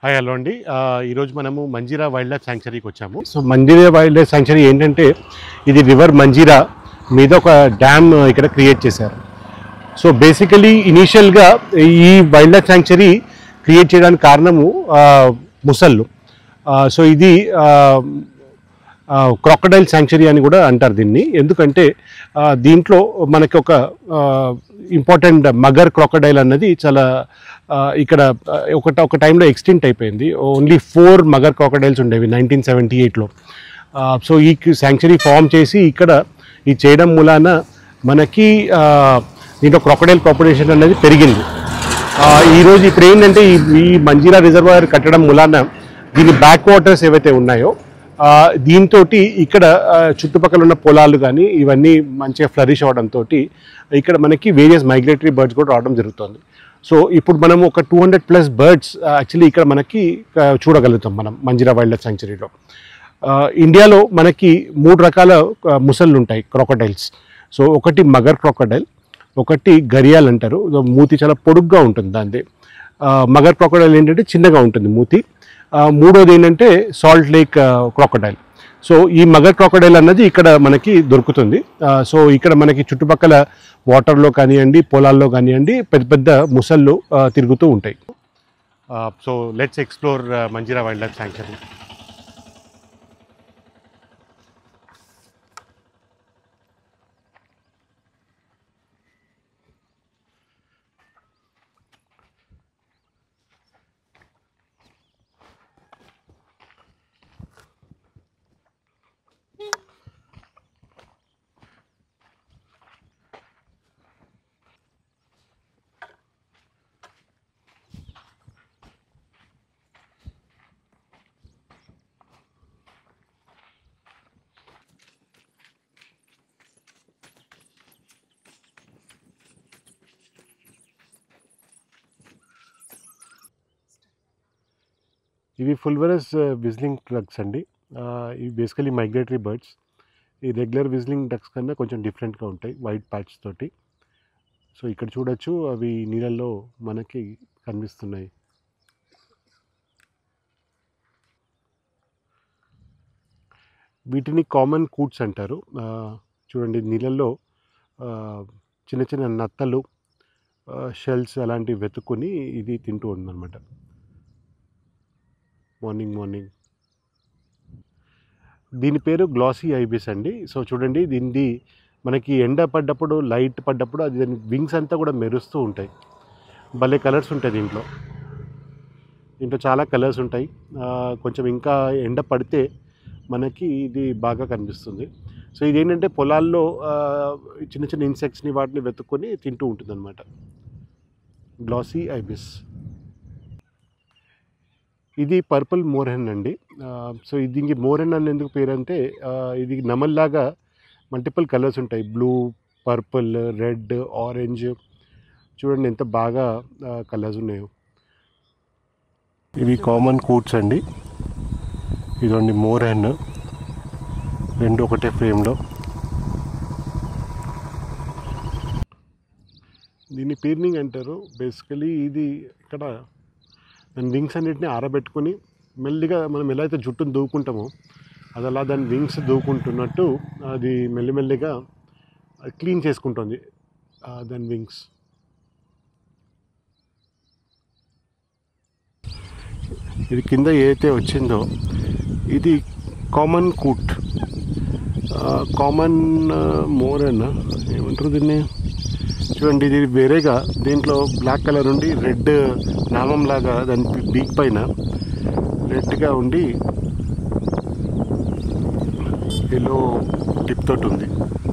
hi hello అండి ఆ, ఈరోజు మనము మంజీరా వైల్డ్ లైఫ్ శాంక్చరీకి వచ్చాము so Manjira wild life sanctuary ఏంటంటే ఇది రివర్ మంజీరా మీద ఒక డ్యామ్ ఇక్కడ క్రియేట్ చేశారు సో బేసికలీ ఇనీషియల్గా ఈ వైల్డ్ లైఫ్ శాంక్చరీ క్రియేట్ చేయడానికి కారణము ఆ, ముసళ్ళు ఆ, సో ఇది క్రొకడైల్ శాంక్చరీ అని కూడా అంటారు దీన్ని ఎందుకంటే ఆ, దీంట్లో మనకి ఒక ఇంపార్టెంట్ మగర్ క్రొకడైల్ అన్నది చాలా ఆ, ఇక్కడ ఆ, ఒక ఒక టైంలో ఎక్స్టెంట్ అయిపోయింది ఓన్లీ ఫోర్ మగర్ క్రొకడైల్స్ ఉండేవి నైన్టీన్ సెవెంటీ ఎయిట్లో సో ఈ శాంక్చరీ ఫామ్ చేసి ఇక్కడ ఇది చేయడం మూలాన మనకి ఆ, దీంట్లో క్రొకడైల్ పాపులేషన్ అనేది పెరిగింది ఆ, ఈరోజు ఇప్పుడు ఏంటంటే ఈ ఈ మంజీరా రిజర్వాయర్ కట్టడం మూలాన దీని బ్యాక్ వాటర్స్ ఏవైతే ఉన్నాయో దీంతో ఇక్కడ ఆ, చుట్టుపక్కల ఉన్న పొలాలు కానీ ఇవన్నీ మంచిగా ఫ్లరిష్ అవడంతో ఇక్కడ మనకి వేరియస్ మైగ్రేటరీ బర్డ్స్ కూడా రావడం జరుగుతుంది సో ఇప్పుడు మనం ఒక two hundred plus birds actually ఇక్కడ మనకి ఆ, చూడగలుగుతాం మనం మంజిరా వైల్డ్ లైఫ్ సాంక్చురీలో ఇండియాలో మనకి మూడు రకాల ఆ, ముసళ్ళు ఉంటాయి క్రొకడైల్స్ సో ఒకటి మగర్ క్రొకడైల్ ఒకటి గరియాల్ అంటారు ఇదో మూతి చాలా పొడుగ్గా ఉంటుంది దాన్ని మగర్ క్రొకడైల్ ఏంటంటే చిన్నగా ఉంటుంది మూతి ఆ, మూడోది ఏంటంటే సాల్ట్ లేక్ క్రొకడైల్ సో ఈ మగర్ క్రొకడైల్ అన్నది ఇక్కడ మనకి దొరుకుతుంది ఆ, సో ఇక్కడ మనకి చుట్టుపక్కల వాటర్లో కానివ్వండి పొలాల్లో కానివ్వండి పెద్ద పెద్ద ముసళ్ళు ఆ, తిరుగుతూ ఉంటాయి so let's explore Manjira wild life sanctuary ఇవి ఫుల్వరస్ విజిలింగ్ ట్రక్స్ అండి ఆ, ఇవి బేసికలీ మైగ్రేటరీ బర్డ్స్ ఈ రెగ్యులర్ విజిలింగ్ డక్స్ కన్నా కొంచెం డిఫరెంట్గా ఉంటాయి వైట్ ప్యాచ్ తోటి సో ఇక్కడ చూడొచ్చు అవి నీళ్ళల్లో మనకి కనిపిస్తున్నాయి వీటిని కామన్ కూట్స్ అంటారు ఆ, చూడండి నీళ్ళల్లో ఆ, చిన్న చిన్న నత్తలు షెల్స్ అలాంటివి వెతుక్కుని ఇది తింటూ ఉందన్నమాట మార్నింగ్ మార్నింగ్ దీని పేరు గ్లాసీ ఐబిస్ అండి సో చూడండి దీనిది మనకి ఎండ పడ్డప్పుడు లైట్ పడ్డప్పుడు అది దాని వింగ్స్ అంతా కూడా మెరుస్తూ ఉంటాయి భలే కలర్స్ ఉంటాయి దీంట్లో దీంట్లో చాలా కలర్స్ ఉంటాయి ఆ, కొంచెం ఇంకా ఎండ పడితే మనకి ఇది బాగా కనిపిస్తుంది సో ఇది ఏంటంటే పొలాల్లో ఆ, చిన్న చిన్న ఇన్సెక్ట్స్ని వాటిని వెతుక్కొని తింటూ ఉంటుంది అనమాట గ్లాసీ ఐబిస్ ఇది పర్పుల్ మోర్హెన్ అండి ఆ, సో ఇది ఇంక మోర్హెన్ అని ఎందుకు పేరు అంటే ఆ, ఇది నమల్లాగా మల్టిపుల్ కలర్స్ ఉంటాయి బ్లూ పర్పుల్ రెడ్ ఆరెంజ్ చూడండి ఎంత బాగా కలర్స్ ఉన్నాయో ఇవి కామన్ కూట్స్ అండి ఇదండి మోర్హెన్ రెండు ఒకటే ఫ్రేమ్లో దీన్ని పీర్నింగ్ అంటారు బేసికలీ ఇది ఇక్కడ దాని వింగ్స్ అన్నిటిని ఆరబెట్టుకొని మెల్లిగా మనం ఎలా అయితే జుట్టును దూకుంటామో అది అలా దాని వింగ్స్ దూకుంటున్నట్టు అది మెల్లిమెల్లిగా క్లీన్ చేసుకుంటుంది ఆ దాని వింగ్స్ ఇది కింద ఏదైతే వచ్చిందో ఇది కామన్ కూట్ కామన్ మోరన్ ఏమంటారు దీన్ని చూడండి ఇది వేరేగా దీంట్లో బ్లాక్ కలర్ ఉండి రెడ్ నామం లాగా దాని బీక్ పైన రెడ్గా ఉండి ఎల్లో టిప్ తోటి ఉంది